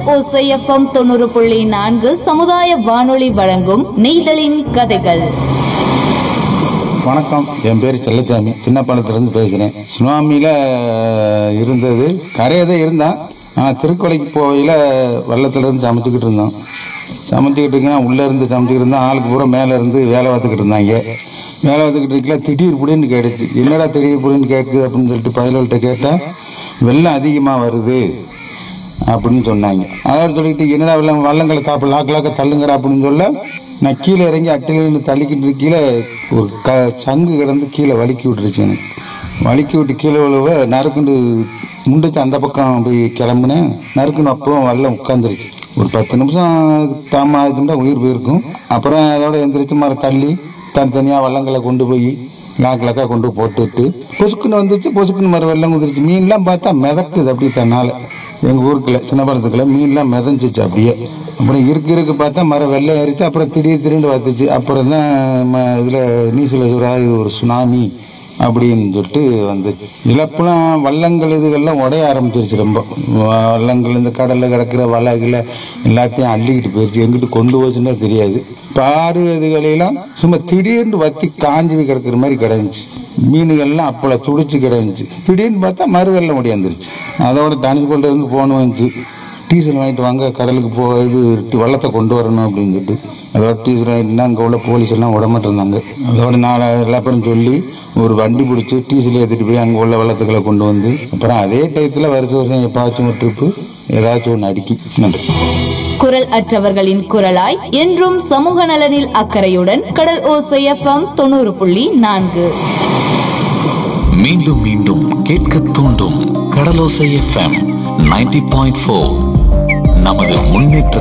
ஓசைஎஃப்எம் தொண்ணூறு புள்ளி நான்கு சமுதாய வானொலி வழங்கும் நெய்தலின் கதைகள் வணக்கம் என் பேர் செல்லச்சாமி சின்ன இருந்து பேசுகிறேன் சுனாமியில் இருந்தது கரையை தான் இருந்தேன் ஆனால் திருக்கொலைக்கு போகையில் வெள்ளத்துல இருந்து சமைச்சிக்கிட்டு இருந்தோம் சமைச்சிக்கிட்டு இருக்கேன் உள்ளே இருந்து சமைச்சிக்கிட்டு இருந்தோம் ஆளுக்கு பூரா மேலே இருந்து வேலை பார்த்துக்கிட்டு இருந்தாங்க வேலை பார்த்துக்கிட்டு இருக்கல திடீர் புடின்னு கேட்டுச்சு என்னடா திடீர் புடின்னு கேட்குது அப்படின்னு சொல்லிட்டு பயல்கள்கிட்ட கேட்டால் வெள்ளம் அதிகமாக வருது அப்படின்னு சொன்னாங்க அதாவது சொல்லிட்டு என்னடா வெள்ளம் வள்ளங்களை காப்பு லாக்கு லாக்க தள்ளுங்கடா அப்படின்னு சொல்ல நான் கீழே இறங்கி அட்டிலிருந்து தள்ளிக்கிட்டு கீழே ஒரு க சங்கு கிடந்து கீழே வலிக்கி விட்டுருச்சு எனக்கு வலிக்கி விட்டு கீழே விழுவ நறுக்குண்டு முண்டுச்சு அந்த பக்கம் போய் கிளம்புனேன் நறுக்குன்னு அப்போ வெள்ளம் உட்காந்துருச்சு ஒரு பத்து நிமிஷம் தாமதா உயிர் போயிருக்கும் அப்புறம் அதோட எந்திரிச்சு மர தள்ளி தனித்தனியாக வள்ளங்களை கொண்டு போய் லாக் லாக்கா கொண்டு போட்டுட்டு பொசுக்குன்னு வந்துச்சு பொசுக்குன்னு மறு வெள்ளம் குதிருச்சு மீன்லாம் பார்த்தா மிதக்குது அப்படி தன்னால எங்கள் ஊருக்குள்ள சின்ன பழத்துக்குள்ள மீன்லாம் மிதந்துச்சு அப்படியே அப்புறம் இருக்கு இருக்கு பார்த்தா மரம் வெள்ளம் ஏறிச்சு அப்புறம் திடீர் திடீர்னு பார்த்துச்சு அப்புறம் தான் இதில் நீசில் சொல்கிறா இது ஒரு சுனாமி அப்படின்னு சொல்லிட்டு வந்து இழப்புலாம் வள்ளங்கள் இதுகள்லாம் உடைய ஆரம்பிச்சிருச்சு ரொம்ப வள்ளங்கள் இந்த கடலில் கிடக்கிற வலைகளை எல்லாத்தையும் அள்ளிக்கிட்டு போயிடுச்சு எங்கிட்டு கொண்டு போச்சுன்னா தெரியாது பாரு இதுகளெல்லாம் சும்மா திடீர்னு வத்தி காஞ்சி கிடக்கிற மாதிரி கிடந்துச்சு மீனுகள்லாம் அப்பள துடிச்சு கிடந்துச்சு திடீர்னு பார்த்தா மறு வெள்ளம் முடியாந்துருச்சு அதோட தனிக்கொண்டு இருந்து போன் வந்துச்சு டீசல் வாங்கிட்டு வாங்க கடலுக்கு போ இது வள்ளத்தை கொண்டு வரணும் அப்படின்னு சொல்லிட்டு அதோட டீசல் வாங்கிட்டுனா அங்கே உள்ள போலீஸ் எல்லாம் விடமாட்டு இருந்தாங்க அதோட நாலு எல்லா பேரும் சொல்லி ஒரு வண்டி பிடிச்சி டீசல் ஏற்றிட்டு போய் அங்கே உள்ள வள்ளத்துக்களை கொண்டு வந்து அப்புறம் அதே டயத்தில் வருஷம் வருஷம் எப்பாச்சும் ஒரு ட்ரிப்பு ஏதாச்சும் ஒன்று அடிக்கி நன்றி குரல் அற்றவர்களின் குரலாய் என்றும் சமூக நலனில் அக்கறையுடன் கடல் ஓசைஎஃப்எம் தொண்ணூறு புள்ளி நான்கு மீண்டும் மீண்டும் கேட்க தூண்டும் Kadalosai FM ninety point four நமது முன்னேற்ற